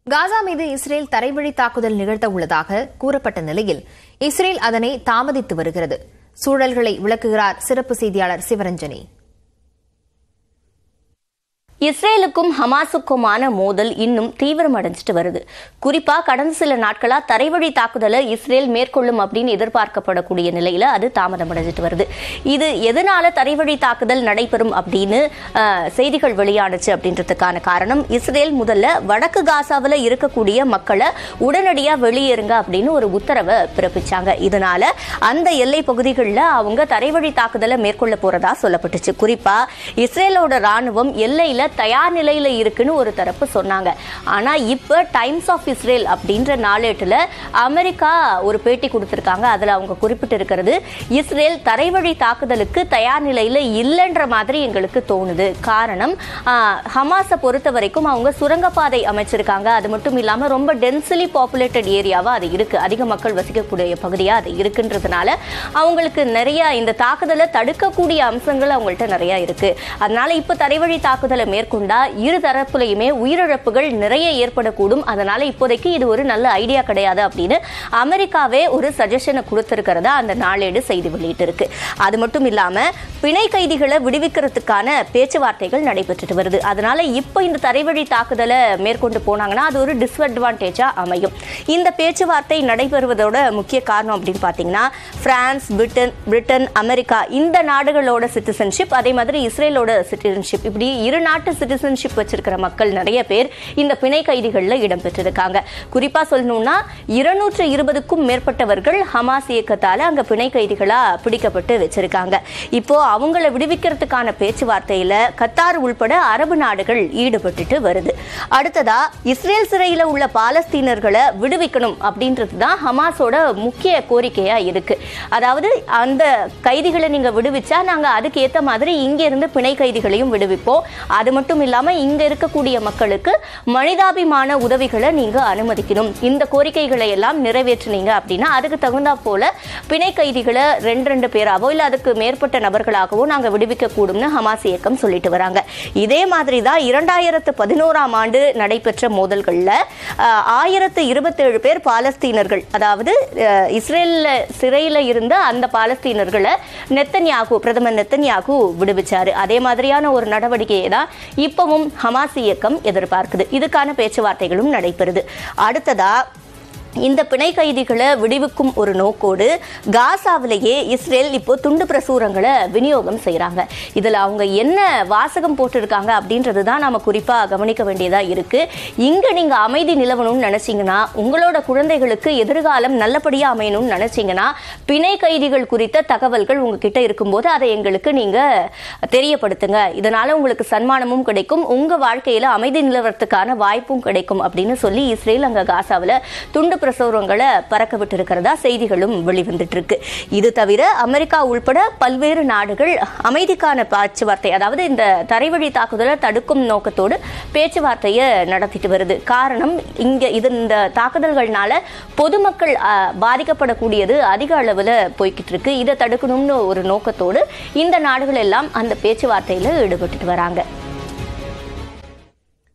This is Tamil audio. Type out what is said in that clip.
காசா மீது இஸ்ரேல் தரைவழி தாக்குதல் நிகழ்த்த உள்ளதாக கூறப்பட்ட நிலையில் இஸ்ரேல் அதனை தாமதித்து வருகிறது சூழல்களை விளக்குகிறார் சிறப்பு செய்தியாளர் சிவரஞ்சனி இஸ்ரேலுக்கும் ஹமாஸுக்குமான மோதல் இன்னும் தீவிரமடைஞ்சிட்டு வருது குறிப்பா கடந்த சில நாட்களா தரைவழி தாக்குதலை இஸ்ரேல் மேற்கொள்ளும் அப்படின்னு எதிர்பார்க்கப்படக்கூடிய நிலையில அது தாமதமடைஞ்சிட்டு வருது இது எதனால தரைவழி தாக்குதல் நடைபெறும் அப்படின்னு அஹ், செய்திகள் வெளியானுச்சு அப்படின்றதுக்கான காரணம் இஸ்ரேல் முதல்ல வடக்கு காசாவில் இருக்கக்கூடிய மக்களை உடனடியா வெளியேறுங்க அப்படின்னு ஒரு உத்தரவை பிறப்பிச்சாங்க இதனால அந்த எல்லை பகுதிகளில் அவங்க தரைவழி தாக்குதலை மேற்கொள்ள போறதா சொல்லப்பட்டுச்சு குறிப்பா இஸ்ரேலோட ராணுவம் எல்லையில தயார் நிலையில இருக்குன்னு ஒரு தரப்பு சொன்னாங்க ஆனா இப்ப டைம்ஸ் ஆஃப் இஸ்ரேல் அப்படின்ற நாளேட்டுல அமெரிக்கா ஒரு பேட்டி கொடுத்திருக்காங்க அதுல அவங்க குறிப்பிட்டு இருக்கிறது இஸ்ரேல் தரைவழி தாக்குதலுக்கு தயார் நிலையில இல்லைன்ற மாதிரி எங்களுக்கு தோணுது காரணம் ஆஹ், ஹமாஸை பொறுத்த வரைக்கும் அவங்க சுரங்கப்பாதை அமைச்சிருக்காங்க அது மட்டும் இல்லாம ரொம்ப டென்சிலி பாப்புலேட்டட் ஏரியாவா அது இருக்கு அதிக மக்கள் வசிக்கக்கூடிய பகுதியா அது இருக்குன்றதுனால அவங்களுக்கு நிறைய இந்த தாக்குதலை தடுக்கக்கூடிய அம்சங்கள் அவங்கள்ட்ட நிறைய இருக்கு அதனால இப்ப தரைவழி தாக்குதலை மேற்கொண்டா இரு தரப்புலையுமே உயிரிழப்புகள் நிறைய ஏற்படக்கூடும் அதனால இப்போதைக்கு இது ஒரு நல்ல ஐடியா கிடையாது அப்படின்னு அமெரிக்காவே ஒரு சஜஷனை கொடுத்திருக்கிறதா அந்த நாளேடு செய்தி வெளியிட்டு இருக்கு அது மட்டும் இல்லாம பிணை கைதிகளை விடுவிக்கிறதுக்கான பேச்சுவார்த்தைகள் நடைபெற்றுட்டு வருது அதனால இப்போ இந்த தரைவழி தாக்குதலை மேற்கொண்டு போனாங்கன்னா அது ஒரு டிஸ்அட்வான்டேஜா அமையும் இந்த பேச்சுவார்த்தை நடைபெறுவதோட முக்கிய காரணம் அப்படின்னு பார்த்தீங்கன்னா பிரான்ஸ் பிரிட்டன் பிரிட்டன் அமெரிக்கா இந்த நாடுகளோட சிட்டிசன்ஷிப் அதே மாதிரி இஸ்ரேலோட சிட்டிசன்ஷிப் இப்படி இரு நாட்டு சிட்டிசன்ஷிப் வச்சிருக்கிற மக்கள் நிறைய பேர் இந்த பிணை கைதிகளில் இடம்பெற்றிருக்காங்க குறிப்பா சொல்லணும்னா இருநூற்று இருபதுக்கும் மேற்பட்டவர்கள் ஹமாஸ் இயக்கத்தால அங்க பிணை கைதிகளா பிடிக்கப்பட்டு வச்சிருக்காங்க இப்போ அவங்கள விடுவிக்கிறதுக்கான பேச்சுவார்த்தையில கத்தார் உள்பட அரபு நாடுகள் ஈடுபட்டுட்டு வருது அடுத்ததா இஸ்ரேல் சிறையில உள்ள பாலஸ்தீனர்களை விடுவிக்கணும் அப்படின்றது தான் ஹமாஸோட முக்கிய கோரிக்கையா இருக்கு அதாவது அந்த கைதிகளை நீங்க விடுவிச்சா நாங்க அதுக்கு ஏத்த மாதிரி இங்க இருந்து பிணை கைதிகளையும் விடுவிப்போம் அது மட்டும் இல்லாம இங்க இருக்கக்கூடிய மக்களுக்கு மனிதாபிமான உதவிகளை நீங்க அனுமதிக்கணும் இந்த கோரிக்கைகளை எல்லாம் நிறைவேற்றினீங்க அப்படின்னா அதுக்கு தகுந்தா போல பிணை கைதிகளை ரெண்டு ரெண்டு பேராவோ இல்ல அதுக்கு மேற்பட்ட நபர்களாகவோ நாங்க விடுவிக்க கூடும்னு ஹமாஸ் இயக்கம் சொல்லிட்டு வராங்க இதே மாதிரி தான் இரண்டாயிரத்து பதினோராம் ஆண்டு நடைபெற்ற மோதல்கள்ல ஆஹ், ஆயிரத்து இருபத்தேழு பேர் பாலஸ்தீனர்கள் அதாவது அஹ், இஸ்ரேல்ல சிறையில இருந்த அந்த பாலஸ்தீனர்களை நெத்தன்யாகு பிரதமர் நெத்தன்யாகு விடுவிச்சாரு அதே மாதிரியான ஒரு நடவடிக்கையை தான் இப்பவும் ஹமாஸ் இயக்கம் எதிர்பார்க்குது இதுக்கான பேச்சுவார்த்தைகளும் நடைபெறுது அடுத்ததா இந்த பிணை கைதிகளை விடுவிக்கும் ஒரு நோக்கோடு காசாவிலேயே இஸ்ரேல் இப்போ துண்டு பிரசுரங்களை விநியோகம் செய்கிறாங்க இதில் அவங்க என்ன வாசகம் போட்டிருக்காங்க அப்படின்றது தான் நாம குறிப்பாக கவனிக்க வேண்டியதாக இருக்கு இங்கே நீங்கள் அமைதி நிலவணும்னு நினச்சிங்கன்னா உங்களோட குழந்தைகளுக்கு எதிர்காலம் நல்லபடியாக அமையணும்னு நினச்சிங்கன்னா பிணை கைதிகள் குறித்த தகவல்கள் உங்ககிட்ட இருக்கும்போது அதை எங்களுக்கு நீங்கள் தெரியப்படுத்துங்க இதனால உங்களுக்கு சன்மானமும் கிடைக்கும் உங்கள் வாழ்க்கையில் அமைதி நிலவரத்துக்கான வாய்ப்பும் கிடைக்கும் அப்படின்னு சொல்லி இஸ்ரேல் அங்கே காசாவில் துண்டு பிரசுரங்களை பறக்க விட்டிருக்கிறதா செய்திகளும் வெளிவந்துட்டு இருக்கு இது தவிர அமெரிக்கா உள்பட பல்வேறு நாடுகள் அமைதிக்கான பேச்சுவார்த்தை அதாவது இந்த தரைவழி தாக்குதலை தடுக்கும் நோக்கத்தோடு பேச்சுவார்த்தையை நடத்திட்டு வருது காரணம் இங்க இது இந்த தாக்குதல்கள்னால பொதுமக்கள் அஹ், பாதிக்கப்படக்கூடியது அதிக அளவில் போய்கிட்டு இருக்கு இதை தடுக்கணும்னு ஒரு நோக்கத்தோடு இந்த நாடுகள் எல்லாம் அந்த பேச்சுவார்த்தையில் ஈடுபட்டுட்டு வராங்க